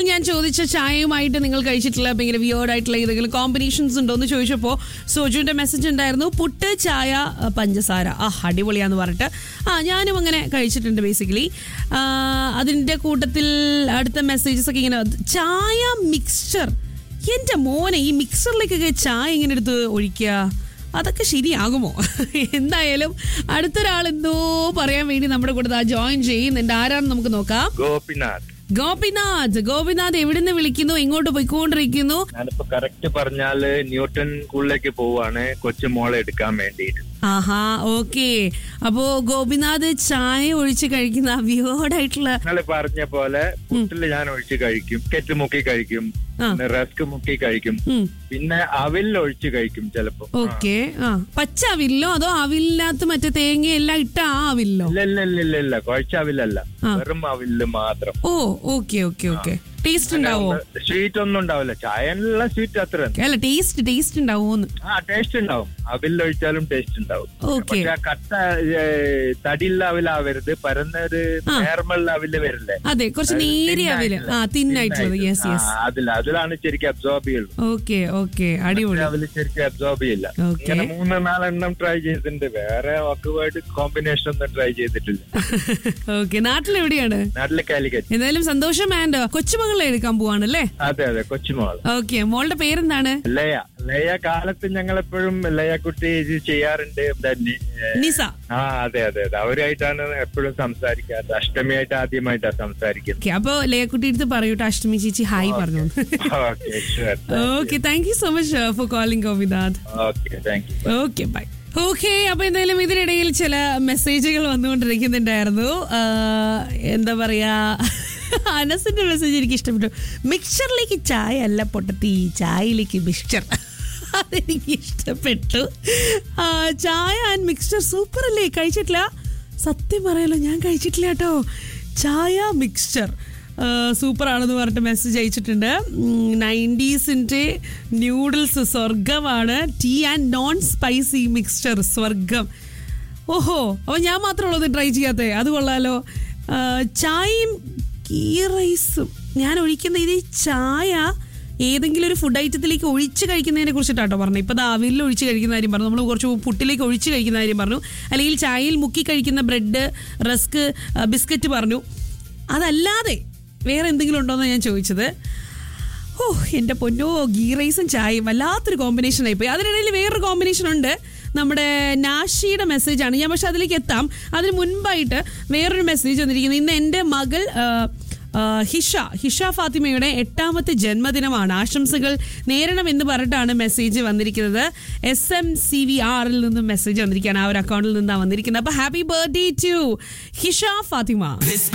ഞാൻ ചോദിച്ച ചായയുമായിട്ട് നിങ്ങൾ കഴിച്ചിട്ടുള്ള ഭയങ്കര വിയേർഡ് ആയിട്ടുള്ള ഏതെങ്കിലും കോമ്പിനേഷൻസ് ഉണ്ടോ എന്ന് ചോദിച്ചപ്പോൾ സോജുവിന്റെ മെസ്സേജ് ഉണ്ടായിരുന്നു പുട്ട് ചായ ആ, പഞ്ചസാര ആ അടിപൊളിയാന്ന് പറഞ്ഞിട്ട് ആ ഞാനും അങ്ങനെ കഴിച്ചിട്ടുണ്ട് ബേസിക്കലി അതിന്റെ കൂട്ടത്തിൽ അടുത്ത മെസ്സേജസ് ഒക്കെ ഇങ്ങനെ ചായ മിക്സ്ചർ എന്റെ മോനെ ഈ മിക്സറിലേക്കൊക്കെ ചായ ഇങ്ങനെ എടുത്ത് ഒഴിക്കുക അതൊക്കെ ശരിയാകുമോ എന്തായാലും അടുത്തൊരാൾ എന്തോ പറയാൻ വേണ്ടി നമ്മുടെ കൂടെ ജോയിൻ ചെയ്യുന്നുണ്ട് ആരാണെന്ന് നമുക്ക് നോക്കാം ഗോപിനാഥ് ഗോപിനാഥ് ഗോപിനാഥ് എവിടുന്ന് വിളിക്കുന്നു എങ്ങോട്ട് പോയിക്കൊണ്ടിരിക്കുന്നു ഞാനിപ്പോ കറക്റ്റ് പറഞ്ഞാല് ന്യൂട്ടൺ സ്കൂളിലേക്ക് പോവാണ് കൊച്ചു മോളെ എടുക്കാൻ വേണ്ടിയിട്ട് ആഹാ ഓക്കെ അപ്പോ ഗോപിനാഥ് ചായ ഒഴിച്ച് കഴിക്കുന്ന വിയോടായിട്ടുള്ള നിങ്ങൾ പറഞ്ഞ പോലെ പുട്ടില് ഞാൻ ഒഴിച്ച് കഴിക്കും കെറ്റ് മുക്കി കഴിക്കും ആ. പിന്നെ റസ്ക് മുക്കി കഴിക്കും ഉം, പിന്നെ അവിൽ ഒഴിച്ച് കഴിക്കും ചിലപ്പോ ഓക്കെ ആ പച്ച അവില്ലോ അതോ അവിലിനകത്ത് മറ്റേ തേങ്ങ എല്ലാം ഇട്ട ആ അവില്ലോ ഇല്ല ഇല്ല ഇല്ല ഇല്ല ഇല്ല കുഴച്ച അവിലല്ല ആ. വെറും അവില് മാത്രം oh okay okay okay taste ഉണ്ടാവോ സ്വീറ്റ് ഒന്നും ഉണ്ടാവില്ല ചായനുള്ള സ്വീറ്റ് അത്ര തന്നെ. അല്ല ടേസ്റ്റ് ടേസ്റ്റ് ഉണ്ടാവോന്ന് ആ ടേസ്റ്റ് ഉണ്ടാവും അവിൽ ഒഴിച്ചാലും ടേസ്റ്റ് ഉണ്ടാവും ഓക്കെ പക്ഷെ ആ കട്ട ഏ, തടിയുള്ള അവിലാവരുത് പരന്നൊരു ആ. നേർമുള്ള അവില് വരില്ലേ അതെ കുറച്ച് നേരിയ അവില് ആ തിന്നായിട്ടുള്ളത് യെസ് യെസ് അതിൽ അതിലാണ് ശരിക്കും അബ്സോർബ് ചെയ്യുള്ളൂ ഓക്കെ ഓക്കെ അടിപൊളി അവല് ശരിക്കും അബ്സോർബ് ചെയ്യില്ല Okay. ഇങ്ങനെ മൂന്ന് നാലെണ്ണം ട്രൈ ചെയ്തിട്ടുണ്ട് വേറെ ഒക്കുവേർഡ് കോമ്പിനേഷൻ ഒന്നും ട്രൈ ചെയ്തിട്ടില്ല ഓക്കെ നാട്ടിലെവിടെയാണ് നാട്ടിലെ കാലിക്കറ്റ് എന്തായാലും സന്തോഷം ആൻഡ് കൊച്ചുമകളെ എടുക്കാൻ പോവാണല്ലേ അതെ അതെ കൊച്ചുമോൾ ഓക്കെ മോളുടെ പേരെന്താണ് ലയ ലയ കാലത്ത് ഞങ്ങൾ എപ്പോഴും ലയ കുട്ടി ഇത് ചെയ്യാറുണ്ട് തന്നെ നിസ ആ അതെ അതെ അതെ അവരായിട്ടാണ് എപ്പോഴും സംസാരിക്കാറ് അഷ്ടമിയായിട്ട് ആദ്യമായിട്ടാണ് സംസാരിക്കുന്നത് ഓക്കെ അപ്പൊ ലേക്കുട്ടി എടുത്ത് പറയൂട്ടോ അഷ്ടമി ചേച്ചി ഹായ് പറഞ്ഞു okay sure okay thank you so much for calling Gopinath okay thank you okay bye okay അപ്പൊ എന്തായാലും ഇതിനിടയിൽ ചില മെസ്സേജുകൾ വന്നുകൊണ്ടിരിക്കുന്നുണ്ടായിരുന്നു ആ, എന്താ പറയാ അനസിന്റെ മെസ്സേജ് എനിക്ക് ഇഷ്ടപ്പെട്ടു മിക്സറിലേക്ക് ചായ അല്ല പൊട്ടത്തി ചായയിലേക്ക് മിക്സ്ചർ അതെനിക്ക് ഇഷ്ടപ്പെട്ടു ആ, ചായ ആൻഡ് മിക്സ്ചർ സൂപ്പർ അല്ലേ കഴിച്ചിട്ടില്ല സത്യം പറയാലോ ഞാൻ കഴിച്ചിട്ടില്ല കേട്ടോ ചായ മിക്സ്ചർ സൂപ്പർ ആണെന്ന് പറഞ്ഞിട്ട് മെസ്സേജ് അയച്ചിട്ടുണ്ട് നയൻറ്റീസിൻ്റെ ന്യൂഡിൽസ് സ്വർഗമാണ് tea and non spicy mixture സ്വർഗം ഓഹോ അപ്പോൾ ഞാൻ മാത്രമുള്ളത് ട്രൈ ചെയ്യാത്തേ അത് കൊള്ളാലോ ആ, ചായയും ഗീ റൈസും ഞാൻ ഒഴിക്കുന്ന ഇത് ഈ ചായ ഏതെങ്കിലും ഒരു ഫുഡ് ഐറ്റത്തിലേക്ക് ഒഴിച്ച് കഴിക്കുന്നതിനെ കുറിച്ചിട്ടാട്ടോ പറഞ്ഞു ഇപ്പൊ ദാവിൽ ഒഴിച്ച് കഴിക്കുന്ന കാര്യം പറഞ്ഞു നമ്മൾ കുറച്ച് പുട്ടിലേക്ക് ഒഴിച്ച് കഴിക്കുന്ന കാര്യം പറഞ്ഞു അല്ലെങ്കിൽ ചായയിൽ മുക്കി കഴിക്കുന്ന ബ്രെഡ് റസ്ക് ബിസ്ക്കറ്റ് പറഞ്ഞു അതല്ലാതെ വേറെ എന്തെങ്കിലും ഉണ്ടോയെന്ന് ഞാൻ ചോദിച്ചത് ഓ എൻ്റെ പൊന്നോ ഗീ റൈസും ചായയും വല്ലാത്തൊരു കോമ്പിനേഷൻ ആയിപ്പോയി അതിനിടയിൽ വേറൊരു കോമ്പിനേഷൻ ഉണ്ട് നമ്മുടെ നാഷിയുടെ മെസ്സേജാണ് ഞാൻ പക്ഷെ അതിലേക്ക് എത്താം അതിന് മുൻപായിട്ട് വേറൊരു മെസ്സേജ് വന്നിരിക്കുന്നത് ഇന്ന് എൻ്റെ മകൾ ആ, ആ, ഹിഷ ഹിഷ ഫാത്തിമയുടെ എട്ടാമത്തെ ജന്മദിനമാണ് ആശംസകൾ നേരണം എന്ന് പറഞ്ഞിട്ടാണ് മെസ്സേജ് വന്നിരിക്കുന്നത് എസ് എം സി വി ആറിൽ നിന്നും മെസ്സേജ് വന്നിരിക്കുകയാണ് ആ ഒരു അക്കൗണ്ടിൽ നിന്നാണ് വന്നിരിക്കുന്നത് അപ്പൊ happy birthday to Hisha Fathima